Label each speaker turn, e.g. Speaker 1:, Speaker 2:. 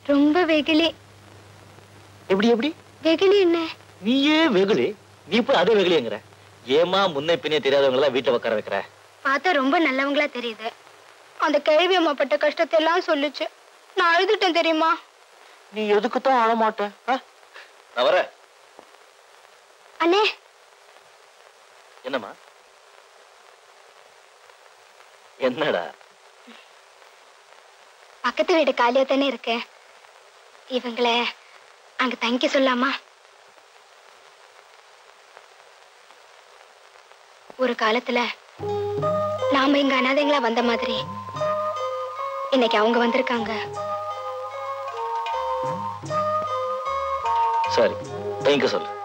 Speaker 1: ரொம்ப வெகுளி
Speaker 2: எப்படி எப்படி
Speaker 1: வெகுளி என்ன
Speaker 2: நீயே வெகுளி நீ போய் அதே வெகுளிங்கிற ஏமா முன்ன பின்னே தெரியாதவங்க எல்லாம் வீட்டை உட்கார வைக்கிற
Speaker 1: பார்த்தா ரொம்ப நல்லவங்களா தெரியுது அந்த கேள்வி அம்மா பட்ட கஷ்டத்தை எல்லாம் சொல்லுச்சு நான் அழுதுட்டேன் தெரியுமா
Speaker 2: நீ எதுக்கு தான் ஆள மாட்ட நான் வரேன்
Speaker 1: அண்ணே
Speaker 2: என்னம்மா என்னடா
Speaker 1: பக்கத்து வீடு காலியா தானே இருக்கு இவங்கள அங்க தங்கி சொல்லாமா ஒரு காலத்துல நாம இங்க அனாதைங்களா வந்த மாதிரி இன்னைக்கு அவங்க வந்திருக்காங்க
Speaker 2: சரி தேங்க்யூ சொல்லு